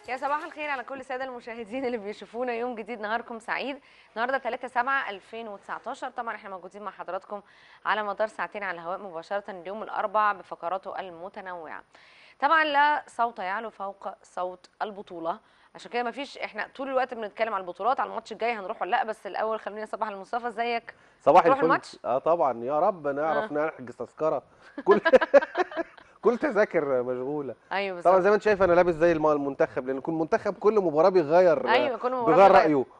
يا صباح الخير على كل الساده المشاهدين اللي بيشوفونا يوم جديد نهاركم سعيد النهارده 3 7 2019 طبعا احنا موجودين مع حضراتكم على مدار ساعتين على الهواء مباشره اليوم الاربع بفقراته المتنوعه طبعا لا صوت يعلو فوق صوت البطوله عشان كده مفيش احنا طول الوقت بنتكلم على البطولات على الماتش الجاي هنروح ولا لا بس الاول خلينا صباح المصطفى ازيك صباح تروح الفل الماتش؟ اه طبعا يا رب نعرف آه. نحجز تذكره كل كل تذاكر مشغوله ايوه طبعا بالظبط زي ما انت شايف انا لابس زي الم- المنتخب لان كل منتخب كل مباراه بيغير ايوه كل مباراه بيغير بتغير. رايه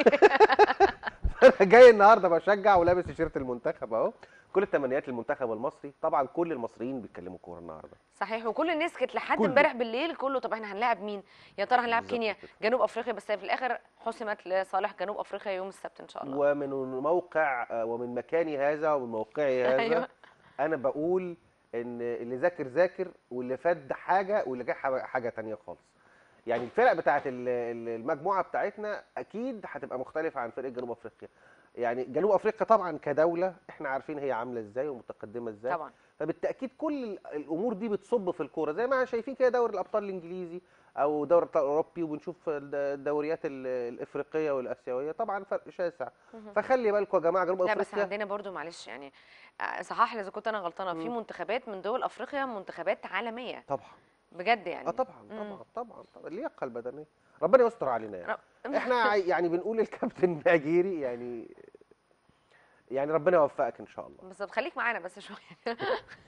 انا جاي النهارده بشجع ولابس تيشيرت المنتخب اهو كل التمنيات للمنتخب المصري طبعا كل المصريين بيتكلموا كوره النهارده صحيح وكل الناس كانت لحد كله. امبارح بالليل كله طب احنا هنلاعب مين يا ترى هنلاعب بالظبط كينيا كده. جنوب افريقيا بس في الاخر حسمت لصالح جنوب افريقيا يوم السبت ان شاء الله ومن موقع آه، ومن مكاني هذا ومن موقعي هذا أيوة. انا بقول ان اللي ذاكر ذاكر واللي فات ده حاجه واللي جاي حاجه حاجة تانية خالص يعني الفرق بتاعت ال- ال- المجموعه بتاعتنا اكيد هتبقى مختلفه عن فرق جنوب افريقيا يعني جنوب افريقيا طبعا كدوله احنا عارفين هي عامله ازاي ومتقدمه ازاي طبعا فبالتاكيد كل ال- الامور دي بتصب في الكوره زي ما شايفين كده دوري الابطال الانجليزي او دوري الابطال الاوروبي وبنشوف الد- الدوريات ال- الافريقيه والاسيويه طبعا فرق شاسع مهم. فخلي بالكم يا جماعه جنوب لا بس افريقيا عندنا برضو معلش يعني آه، صحح لي اذا كنت انا غلطانه في مم. منتخبات من دول افريقيا منتخبات عالميه طبعا بجد يعني اه طبعا مم. طبعا طبعا طبعا اللياقه البدنيه ربنا يستر علينا يعني رب- احنا عاي- يعني بنقول للكابتن ناجيري يعني يعني ربنا يوفقك ان شاء الله بالظبط خليك معانا بس شويه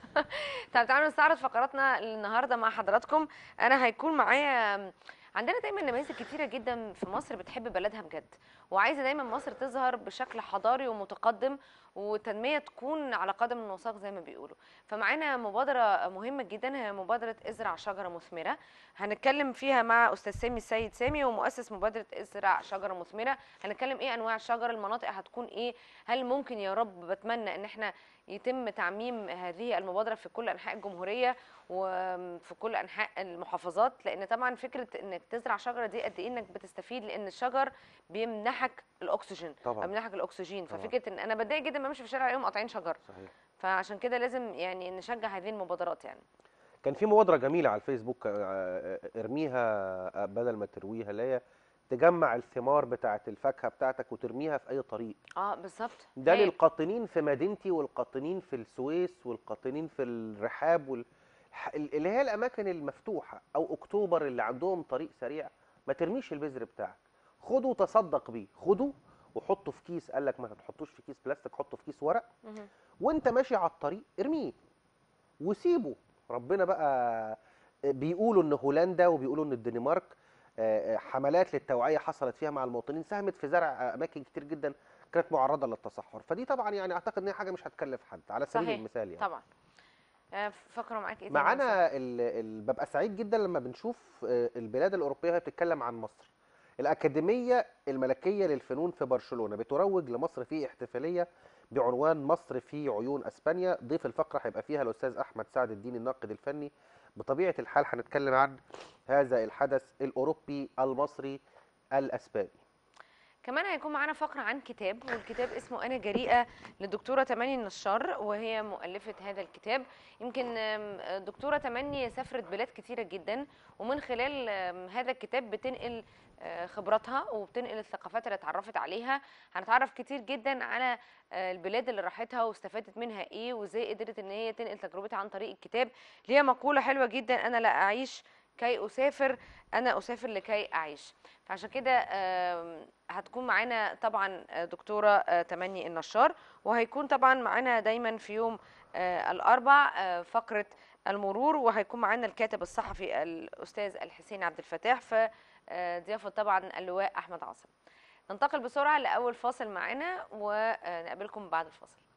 طب تعالوا نستعرض فقراتنا النهارده مع حضراتكم انا هيكون معايا عندنا دايما نماذج كتيره جدا في مصر بتحب بلدها بجد وعايزه دايما مصر تظهر بشكل حضاري ومتقدم وتنميه تكون على قدم وساق زي ما بيقولوا فمعانا مبادره مهمه جدا هي مبادره ازرع شجره مثمره هنتكلم فيها مع استاذ سامي السيد سامي ومؤسس مبادره ازرع شجره مثمره هنتكلم ايه انواع الشجر المناطق هتكون ايه هل ممكن يا رب بتمنى ان احنا يتم تعميم هذه المبادره في كل انحاء الجمهوريه وفي كل انحاء المحافظات لان طبعا فكره انك تزرع شجره دي قد ايه انك بتستفيد لان الشجر بيمنحك الاكسجين طبعا بيمنحك الاكسجين طبعا. ففكره ان انا بتضايق جدا ما امشي في الشارع الاقيهم قاطعين شجر صحيح فعشان كده لازم يعني نشجع هذه المبادرات يعني كان في مبادره جميله على الفيسبوك آه، ارميها آه، بدل ما ترويها اللي هي تجمع الثمار بتاعه الفاكهه بتاعتك وترميها في اي طريق اه بالظبط ده هايل. للقاطنين في مدينتي والقاطنين في السويس والقاطنين في الرحاب وال... ح- اللي هي الاماكن المفتوحه او اكتوبر اللي عندهم طريق سريع ما ترميش البذر بتاعك خده وتصدق بيه خده وحطه في كيس قال لك ما تحطوش في كيس بلاستيك حطه في كيس ورق مهم. وانت ماشي على الطريق ارميه وسيبه ربنا بقى بيقولوا ان هولندا وبيقولوا ان الدنمارك آه، آه، حملات للتوعيه حصلت فيها مع المواطنين ساهمت في زرع اماكن كتير جدا كانت معرضه للتصحر فدي طبعا يعني اعتقد ان هي حاجه مش هتكلف حد على سبيل صحيح. المثال يعني طبعا آه، فقره معاك ايه تاني يا أستاذ؟ معانا ال... ال... ببقى سعيد جدا لما بنشوف آه، البلاد الاوروبيه وهي بتتكلم عن مصر الاكاديميه الملكيه للفنون في برشلونه بتروج لمصر في احتفاليه بعنوان مصر في عيون اسبانيا ضيف الفقره هيبقى فيها الاستاذ احمد سعد الدين الناقد الفني بطبيعه الحال هنتكلم عن هذا الحدث الاوروبي المصري الاسباني كمان هيكون معانا فقرة عن كتاب والكتاب اسمه أنا جريئة للدكتورة تماني النشار وهي مؤلفة هذا الكتاب يمكن آم، الدكتورة تماني سافرت بلاد كتيرة جدا ومن خلال آم، هذا الكتاب بتنقل آه، خبراتها وبتنقل الثقافات اللي اتعرفت عليها هنتعرف كتير جدا على آه، البلاد اللي راحتها واستفادت منها ايه وازاي قدرت ان هي تنقل تجربتها عن طريق الكتاب ليها مقولة حلوة جدا أنا لا أعيش كي أسافر أنا أسافر لكي أعيش فعشان كده آم، هتكون معانا طبعا آه، دكتوره آه، تمني النشار وهيكون طبعا معانا دايما في يوم آه، الاربع آه، فقره المرور وهيكون معانا الكاتب الصحفي الاستاذ الحسين عبد الفتاح في آه، ضيافه طبعا اللواء احمد عاصم ننتقل بسرعه لاول فاصل معانا ونقابلكم بعد الفاصل